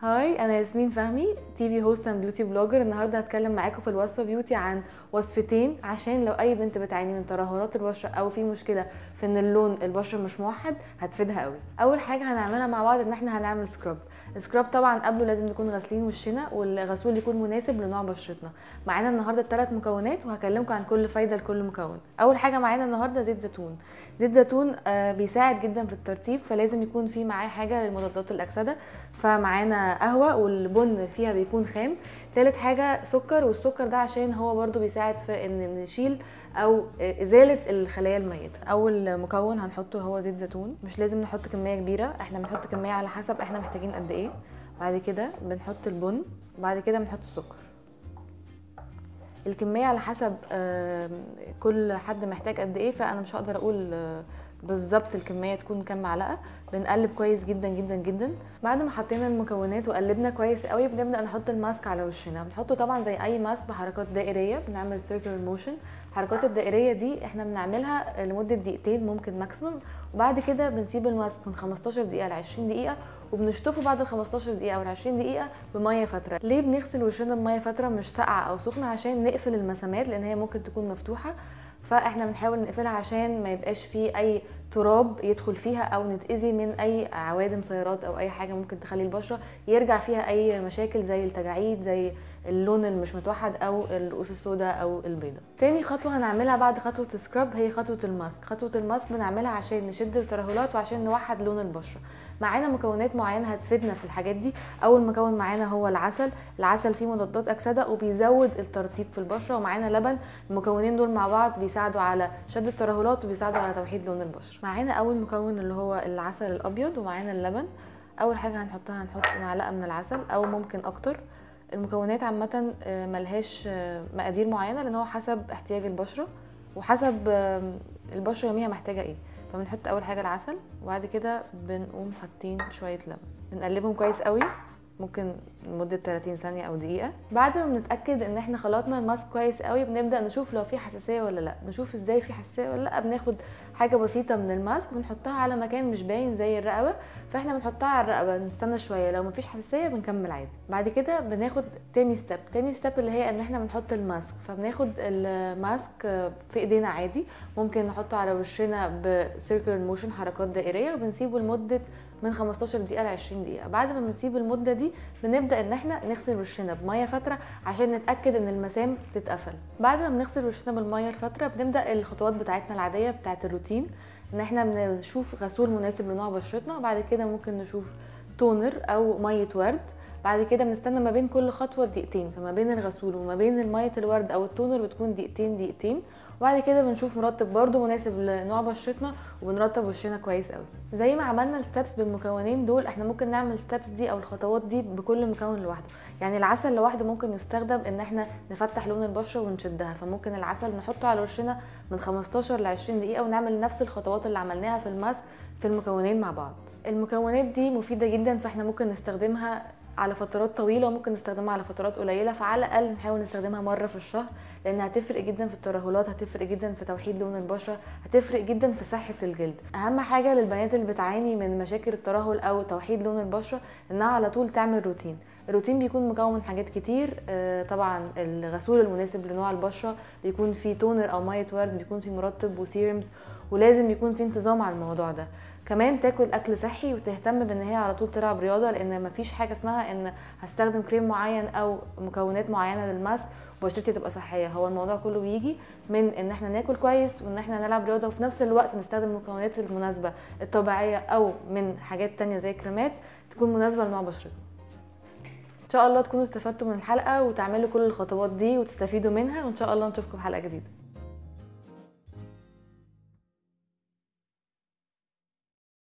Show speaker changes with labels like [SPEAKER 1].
[SPEAKER 1] هاي انا ياسمين فهمي تي في هوست اند بيوتي بلوجر النهارده هتكلم معاكم في الوصفه بيوتي عن وصفتين عشان لو اي بنت بتعاني من ترهلات البشره او في مشكله في ان اللون البشره مش موحد هتفيدها قوي اول حاجه هنعملها مع بعض ان احنا هنعمل سكراب السكراب طبعا قبله لازم نكون غاسلين وشنا والغسول يكون مناسب لنوع بشرتنا معانا النهارده ثلاث مكونات وهكلمكم عن كل فايده لكل مكون اول حاجه معانا النهارده زيت زيتون زيت زيتون آه بيساعد جدا في الترطيب فلازم يكون فيه معاه حاجه لمضادات الاكسده فمعانا قهوه والبن فيها بيكون خام تالت حاجه سكر والسكر ده عشان هو برضو بيساعد في ان نشيل او ازاله الخلايا الميته اول مكون هنحطه هو زيت زيتون مش لازم نحط كميه كبيره احنا بنحط كميه على حسب احنا محتاجين قد ايه بعد كده بنحط البن بعد كده بنحط السكر الكميه على حسب كل حد محتاج قد ايه فانا مش هقدر اقول بالظبط الكميه تكون كام معلقه بنقلب كويس جدا جدا جدا بعد ما حطينا المكونات وقلبنا كويس قوي بنبدا نحط الماسك على وشنا بنحطه طبعا زي اي ماسك بحركات دائريه بنعمل سيركلر موشن الحركات الدائريه دي احنا بنعملها لمده دقيقتين ممكن ماكسيموم وبعد كده بنسيب الماسك من 15 دقيقه ل 20 دقيقه وبنشطفه بعد ال 15 دقيقه او ال 20 دقيقه بميه فتره ليه بنغسل وشنا بميه فتره مش ساقعه او سخنه عشان نقفل المسامات لان هي ممكن تكون مفتوحه فاحنا بنحاول نقفلها عشان ما يبقاش فيه اي تراب يدخل فيها او نتاذي من اي عوادم سيارات او اي حاجه ممكن تخلي البشره يرجع فيها اي مشاكل زي التجاعيد زي اللون المش متوحد او الرؤوس السوداء او البيضاء تاني خطوه هنعملها بعد خطوه السكراب هي خطوه الماسك خطوه الماسك بنعملها عشان نشد الترهلات وعشان نوحد لون البشره معانا مكونات معينه هتفيدنا في الحاجات دي اول مكون معانا هو العسل العسل فيه مضادات اكسده وبيزود الترطيب في البشره ومعانا لبن المكونين دول مع بعض بيساعدوا على شد الترهلات وبيساعدوا على توحيد لون البشره معانا اول مكون اللي هو العسل الابيض ومعانا اللبن اول حاجه هنحطها هنحط معلقه من العسل او ممكن اكتر المكونات عامة ملهاش مقادير معينة لان هو حسب احتياج البشرة وحسب البشرة يوميها محتاجة ايه فبنحط اول حاجة العسل وبعد كده بنقوم حاطين شوية لبن بنقلبهم كويس قوي ممكن لمدة 30 ثانية أو دقيقة بعد ما بنتأكد إن احنا خلطنا الماسك كويس قوي بنبدأ نشوف لو في حساسية ولا لأ نشوف ازاي في حساسية ولا لأ بناخد حاجة بسيطة من الماسك ونحطها على مكان مش باين زي الرقبة فاحنا بنحطها على الرقبة نستنى شوية لو مفيش حساسية بنكمل عادي بعد كده بناخد تاني ستيب تاني ستيب اللي هي ان احنا بنحط الماسك فبناخد الماسك في ايدينا عادي ممكن نحطه على وشنا بسيركلر موشن حركات دائرية وبنسيبه لمدة من 15 دقيقه ل 20 دقيقه بعد ما بنسيب المده دي بنبدا ان احنا نغسل وشنا بميه فتره عشان نتاكد ان المسام تتقفل بعد ما بنغسل وشنا بالميه الفتره بنبدا الخطوات بتاعتنا العاديه بتاعه الروتين ان احنا بنشوف غسول مناسب لنوع بشرتنا وبعد كده ممكن نشوف تونر او ميه ورد بعد كده بنستنى ما بين كل خطوه دقيقتين فما بين الغسول وما بين الميه الورد او التونر بتكون دقيقتين دقيقتين وبعد كده بنشوف مرطب برده مناسب لنوع بشرتنا وبنرطب وشنا كويس قوي زي ما عملنا الستبس بالمكونين دول احنا ممكن نعمل الستبس دي او الخطوات دي بكل مكون لوحده يعني العسل لوحده ممكن يستخدم ان احنا نفتح لون البشره ونشدها فممكن العسل نحطه على وشنا من 15 ل 20 دقيقه ونعمل نفس الخطوات اللي عملناها في الماسك في المكونين مع بعض المكونات دي مفيده جدا فاحنا ممكن نستخدمها على فترات طويله وممكن نستخدمها على فترات قليله فعلى الاقل نحاول نستخدمها مره في الشهر لان هتفرق جدا في الترهلات هتفرق جدا في توحيد لون البشره هتفرق جدا في صحه الجلد اهم حاجه للبنات اللي بتعاني من مشاكل الترهل او توحيد لون البشره انها على طول تعمل روتين الروتين بيكون مكون من حاجات كتير طبعا الغسول المناسب لنوع البشره بيكون فيه تونر او ميه ورد بيكون فيه مرطب وسيرمز ولازم يكون في انتظام على الموضوع ده كمان تاكل اكل صحي وتهتم بان هي على طول تلعب رياضه لان مفيش حاجه اسمها ان هستخدم كريم معين او مكونات معينه للماسك وبشرتي تبقى صحيه هو الموضوع كله بيجي من ان احنا ناكل كويس وان احنا نلعب رياضه وفي نفس الوقت نستخدم المكونات المناسبه الطبيعيه او من حاجات تانية زي كريمات تكون مناسبه لنوع بشرتنا ان شاء الله تكونوا استفدتوا من الحلقه وتعملوا كل الخطوات دي وتستفيدوا منها وان شاء الله نشوفكم في حلقه جديده